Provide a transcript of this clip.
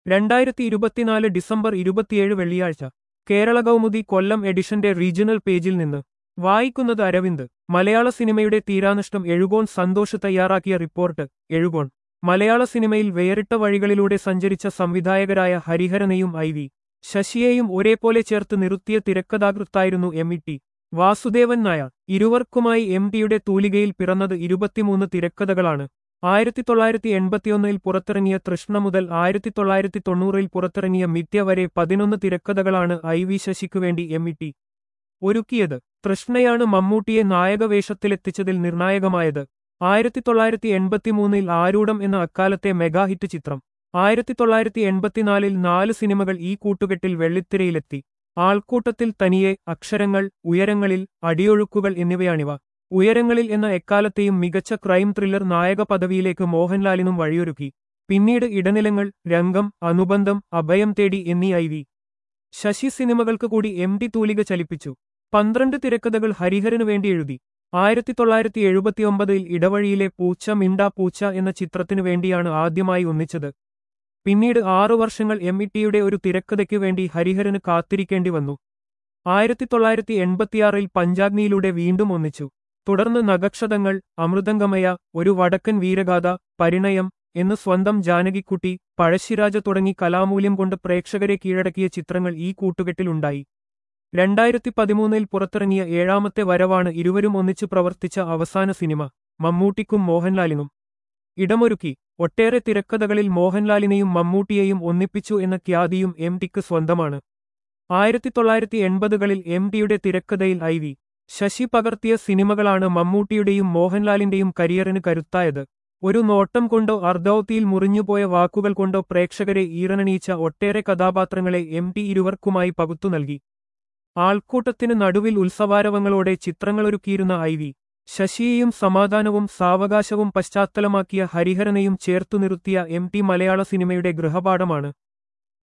രണ്ടായിരത്തി ഇരുപത്തിനാല് ഡിസംബർ ഇരുപത്തിയേഴ് വെള്ളിയാഴ്ച കേരള കൗമുദി കൊല്ലം എഡിഷന്റെ റീജിയണൽ പേജിൽ നിന്ന് വായിക്കുന്നത് അരവിന്ദ് മലയാള സിനിമയുടെ തീരാനഷ്ടം എഴുകോൺ സന്തോഷ് തയ്യാറാക്കിയ റിപ്പോർട്ട് എഴുകോൺ മലയാള സിനിമയിൽ വേറിട്ട വഴികളിലൂടെ സഞ്ചരിച്ച സംവിധായകരായ ഹരിഹരനെയും ഐ വി ശശിയെയും ഒരേപോലെ ചേർത്ത് നിർത്തിയ തിരക്കഥാകൃത്തായിരുന്നു M E T Vasudevan Nair ഇരുവർക്കുമായി എം ടിയുടെ തൂലികയിൽ പിറന്നത് ഇരുപത്തിമൂന്ന് തിരക്കഥകളാണ് ആയിരത്തി തൊള്ളായിരത്തി എൺപത്തിയൊന്നിൽ പുറത്തിറങ്ങിയ തൃഷ്ണ മുതൽ ആയിരത്തി തൊള്ളായിരത്തി തൊണ്ണൂറിൽ പുറത്തിറങ്ങിയ മിഥ്യ വരെ പതിനൊന്ന് തിരക്കഥകളാണ് ഐ വി ശശിക്കു വേണ്ടി എം ഇ ടി ഒരുക്കിയത് തൃഷ്ണയാണ് മമ്മൂട്ടിയെ നായകവേഷത്തിലെത്തിച്ചതിൽ നിർണായകമായത് ആയിരത്തി തൊള്ളായിരത്തി എൺപത്തിമൂന്നിൽ ആരൂഢം എന്ന അക്കാലത്തെ മെഗാഹിറ്റ് ചിത്രം ആയിരത്തി തൊള്ളായിരത്തി എൺപത്തിനാലിൽ നാല് സിനിമകൾ ഈ കൂട്ടുകെട്ടിൽ വെള്ളിത്തിരയിലെത്തി ആൾക്കൂട്ടത്തിൽ തനിയെ അക്ഷരങ്ങൾ ഉയരങ്ങളിൽ അടിയൊഴുക്കുകൾ എന്നിവയാണിവ ഉയരങ്ങളിൽ എന്ന എക്കാലത്തെയും മികച്ച ക്രൈം ത്രില്ലർ നായക പദവിയിലേക്ക് മോഹൻലാലിനും വഴിയൊരുക്കി പിന്നീട് ഇടനിലങ്ങൾ രംഗം അനുബന്ധം അഭയം തേടി എന്നീ ഐ വി ശശി സിനിമകൾക്ക് കൂടി എം ടി തൂലിക ചലിപ്പിച്ചു പന്ത്രണ്ട് തിരക്കഥകൾ ഹരിഹരനു വേണ്ടി എഴുതി ആയിരത്തി തൊള്ളായിരത്തി എഴുപത്തിയൊമ്പതിൽ ഇടവഴിയിലെ പൂച്ച മിണ്ടാ പൂച്ച എന്ന ചിത്രത്തിനു വേണ്ടിയാണ് ആദ്യമായി ഒന്നിച്ചത് പിന്നീട് ആറു വർഷങ്ങൾ എം ഇ ടിയുടെ ഒരു തിരക്കഥയ്ക്കു വേണ്ടി ഹരിഹരന് കാത്തിരിക്കേണ്ടി വന്നു ആയിരത്തി തൊള്ളായിരത്തി എൺപത്തിയാറിൽ പഞ്ചാഗ്നിയിലൂടെ വീണ്ടും ഒന്നിച്ചു തുടർന്ന് നഗക്ഷതങ്ങൾ അമൃതംഗമയ ഒരു വടക്കൻ വീരഗാഥ പരിണയം എന്ന് സ്വന്തം ജാനകിക്കുട്ടി പഴശ്ശിരാജ തുടങ്ങി കലാമൂല്യം കൊണ്ട് പ്രേക്ഷകരെ കീഴടക്കിയ ചിത്രങ്ങൾ ഈ കൂട്ടുകെട്ടിലുണ്ടായി രണ്ടായിരത്തി പതിമൂന്നിൽ പുറത്തിറങ്ങിയ ഏഴാമത്തെ വരവാണ് ഇരുവരും ഒന്നിച്ചു പ്രവർത്തിച്ച അവസാന സിനിമ മമ്മൂട്ടിക്കും മോഹൻലാലിനും ഇടമൊരുക്കി ഒട്ടേറെ തിരക്കഥകളിൽ മോഹൻലാലിനെയും മമ്മൂട്ടിയെയും ഒന്നിപ്പിച്ചു എന്ന ഖ്യാതിയും എം ടിക്ക് സ്വന്തമാണ് ആയിരത്തി തൊള്ളായിരത്തി എൺപതുകളിൽ എം ടിയുടെ തിരക്കഥയിൽ ഐ വി ശശി പകർത്തിയ സിനിമകളാണ് മമ്മൂട്ടിയുടെയും മോഹൻലാലിന്റെയും കരിയറിന് കരുത്തായത് ഒരു നോട്ടം കൊണ്ടോ അർദ്ധൗത്തിയിൽ മുറിഞ്ഞുപോയ വാക്കുകൾ കൊണ്ടോ പ്രേക്ഷകരെ ഈറനണീച്ച ഒട്ടേറെ കഥാപാത്രങ്ങളെ എം ടി ഇരുവർക്കുമായി പകുത്തു നൽകി ആൾക്കൂട്ടത്തിന് നടുവിൽ ഉത്സവാരവങ്ങളോടെ ചിത്രങ്ങളൊരുക്കിയിരുന്ന ഐ വി ശശിയെയും സമാധാനവും സാവകാശവും പശ്ചാത്തലമാക്കിയ ഹരിഹരനെയും ചേർത്തു നിർത്തിയ എം ടി മലയാള സിനിമയുടെ ഗൃഹപാഠമാണ്